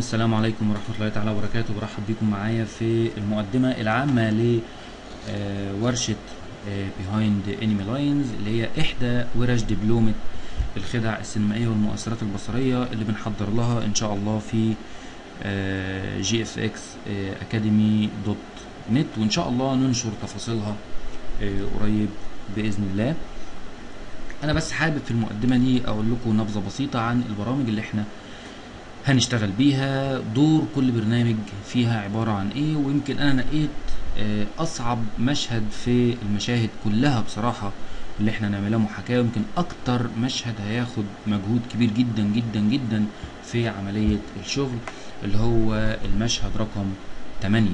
السلام عليكم ورحمة الله تعالى وبركاته برحب بكم معايا في المقدمة العامة ل آه، ورشة بيهايند انمي لاينز اللي هي إحدى ورش دبلومة الخدع السينمائية والمؤثرات البصرية اللي بنحضر لها إن شاء الله في جي اف اكس اكاديمي دوت نت وإن شاء الله ننشر تفاصيلها آه، قريب بإذن الله أنا بس حابب في المقدمة دي أقول لكم نبذة بسيطة عن البرامج اللي احنا هنشتغل بيها دور كل برنامج فيها عبارة عن ايه ويمكن انا نقيت آه، اصعب مشهد في المشاهد كلها بصراحة اللي احنا نعملها محاكاة يمكن اكتر مشهد هياخد مجهود كبير جدا جدا جدا في عملية الشغل اللي هو المشهد رقم 8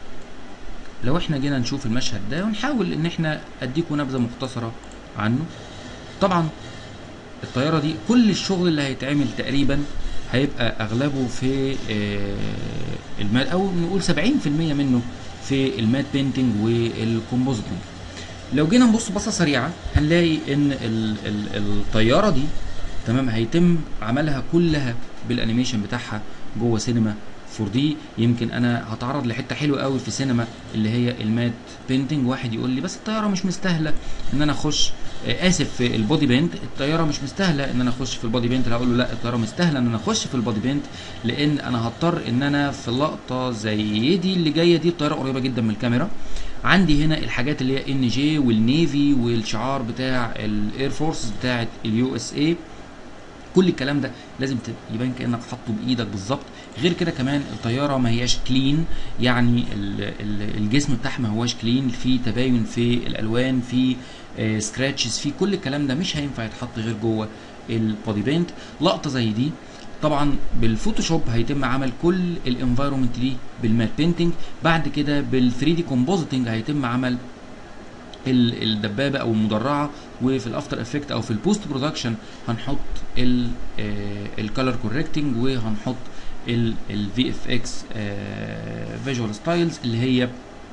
لو احنا جينا نشوف المشهد ده ونحاول ان احنا اديكم نبذة مختصرة عنه طبعا الطيارة دي كل الشغل اللي هيتعمل تقريبا هيبقى اغلبه في آه، المات او نقول 70% منه في المات بينتنج والكومبوزيتنج لو جينا نبص بصه سريعه هنلاقي ان ال ال الطياره دي تمام هيتم عملها كلها بالانيميشن بتاعها جوه سينما 4 دي يمكن انا هتعرض لحته حلوه قوي في سينما اللي هي المات بينتنج واحد يقول لي بس الطياره مش مستاهله ان انا اخش آه، اسف في البودي بينت الطياره مش مستاهله ان انا اخش في البودي بينت لا اقول له لا الطياره مستاهله ان انا اخش في البودي بينت لان انا هضطر ان انا في لقطه زي دي اللي جايه دي الطياره قريبه جدا من الكاميرا عندي هنا الحاجات اللي هي ان جي والنيفي والشعار بتاع الاير فورس بتاعه اليو اس اي كل الكلام ده لازم ت- يبان كانك حاطه بايدك بالظبط غير كده كمان الطياره ما هياش كلين يعني ال- ال- الجسم بتاعها ما هواش كلين في تباين في الالوان في سكراتشز في كل الكلام ده مش هينفع يتحط غير جوه البودي بينت لقطه زي دي طبعا بالفوتوشوب هيتم عمل كل الانفايرمنت دي بالمات بينتنج بعد كده بال 3 دي كومبوزيتنج هيتم عمل ال- الدبابه او المدرعه وفي الافتر افكت او في البوست برودكشن هنحط الكالر كوركتنج وهنحط الفي اف اكس فيجوال ستايلز اللي هي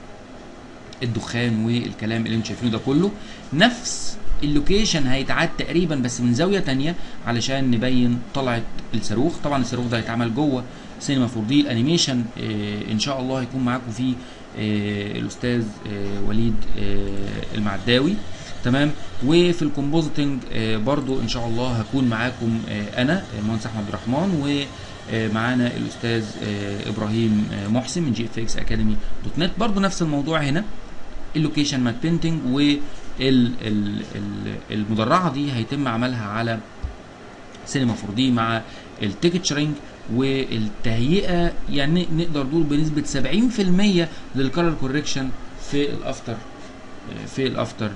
الدخان والكلام اللي انتم شايفينه ده كله نفس اللوكيشن هيتعاد تقريبا بس من زاويه تانية علشان نبين طلعه الصاروخ طبعا الصاروخ ده هيتعمل جوه سينما 4 دي الانيميشن آه، ان شاء الله هيكون معاكم فيه آه، الاستاذ آه، وليد آه، المعداوي تمام وفي الكومبوزيتنج آه، برضو ان شاء الله هكون معاكم آه، انا المهندس احمد عبد الرحمن ومعانا الاستاذ آه، ابراهيم آه، محسن من جي اف اكس اكاديمي دوت نت برضو نفس الموضوع هنا اللوكيشن مات بينتنج والمدرعه دي هيتم عملها على سينما 4 دي مع التيكتشرنج والتهيئه يعني نقدر نقول بنسبه 70% للكالر كوركشن في الافتر في الافتر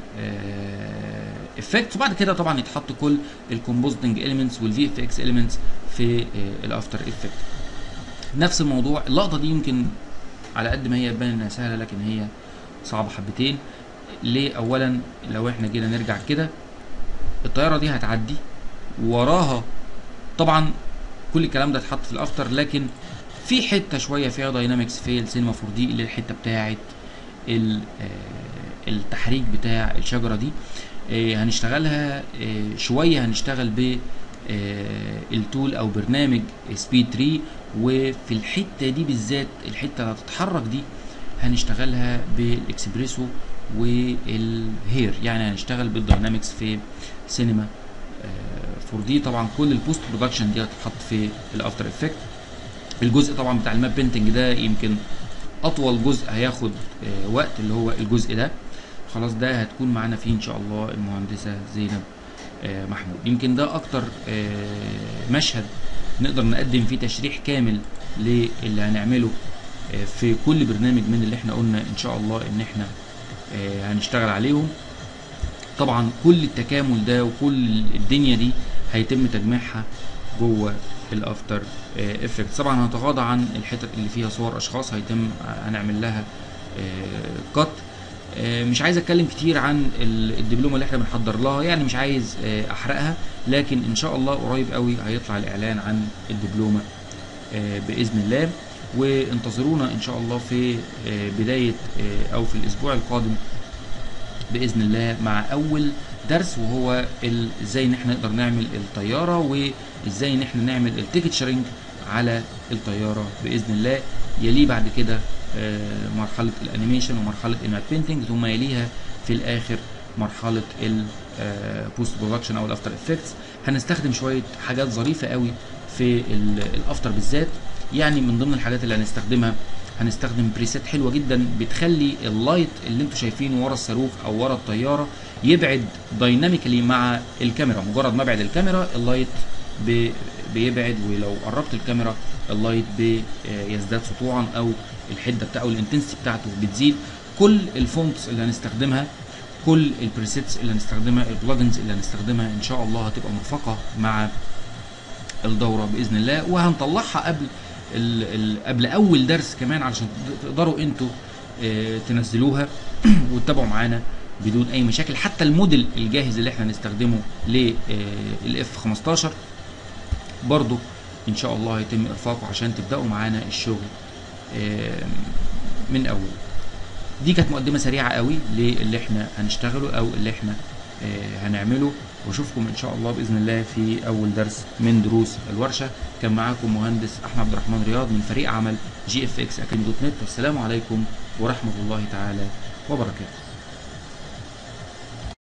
افكت وبعد كده طبعا يتحط كل الكومبوزنج اليمنتس والفي اف اكس اليمنتس في الافتر افكت نفس الموضوع اللقطه دي يمكن على قد ما هي تبان انها سهله لكن هي صعبه حبتين ليه اولا لو احنا جينا نرجع كده الطياره دي هتعدي وراها طبعا كل الكلام ده اتحط في الافتر لكن في حته شويه فيها داينامكس في السينما 4 دي اللي الحته بتاعه ال- آه، التحريك بتاع الشجره دي آه، هنشتغلها آه، شويه هنشتغل ب آه، التول او برنامج سبيد 3 وفي الحته دي بالذات الحته اللي هتتحرك دي هنشتغلها بالاكسبريسو والهير يعني هنشتغل بالداينامكس في سينما 4 دي طبعا كل البوست برودكشن دي هتتحط في الافتر افكت الجزء طبعا بتاع الماب بينتنج ده يمكن اطول جزء هياخد آه، وقت اللي هو الجزء ده خلاص ده هتكون معانا فيه ان شاء الله المهندسه زينب آه، محمود يمكن ده اكتر آه، مشهد نقدر نقدم فيه تشريح كامل للي هنعمله آه، في كل برنامج من اللي احنا قلنا ان شاء الله ان احنا آه، هنشتغل عليهم طبعا كل التكامل ده وكل الدنيا دي هيتم تجميعها جوه الافتر افكت طبعا هنتغاضى عن الحتت اللي فيها صور اشخاص هيتم هنعمل لها كات مش عايز اتكلم كتير عن ال- الدبلومه اللي احنا بنحضر لها يعني مش عايز آه، احرقها لكن ان شاء الله قريب قوي هيطلع الاعلان عن الدبلومه آه، باذن الله وانتظرونا ان شاء الله في آه، بدايه آه، او في الاسبوع القادم باذن الله مع اول درس وهو ال- ازاي ان احنا نقدر نعمل الطياره وازاي ان احنا نعمل التيكت شيرنج على الطياره باذن الله يليه بعد كده آه، مرحله الانيميشن ومرحله المات بينتنج ثم يليها في الاخر مرحله البوست برودكشن او الافتر افكتس هنستخدم شويه حاجات ظريفه قوي في ال- الافتر بالذات يعني من ضمن الحاجات اللي هنستخدمها هنستخدم بريسيت حلوه جدا بتخلي اللايت اللي انتوا شايفينه ورا الصاروخ او ورا الطياره يبعد دايناميكالي مع الكاميرا مجرد ما ابعد الكاميرا اللايت بي- بيبعد ولو قربت الكاميرا اللايت بيزداد سطوعا او الحده بتاعه الانتنسيتي بتاعته بتزيد كل الفونتس اللي هنستخدمها كل البريسيتس اللي هنستخدمها البلجنز اللي هنستخدمها ان شاء الله هتبقى مرفقه مع الدوره باذن الله وهنطلعها قبل ال ال قبل اول درس كمان علشان تقدروا انتوا آه، تنزلوها وتتابعوا معانا بدون اي مشاكل حتى الموديل الجاهز اللي احنا هنستخدمه للاف 15 برضو ان شاء الله هيتم ارفاقه عشان تبداوا معانا الشغل آه، من اول دي كانت مقدمه سريعه قوي للي احنا هنشتغله او اللي احنا آه، هنعمله واشوفكم ان شاء الله باذن الله في اول درس من دروس الورشه كان معاكم مهندس احمد عبد الرحمن رياض من فريق عمل جي اف اكس اكاديمي دوت نت والسلام عليكم ورحمه الله تعالى وبركاته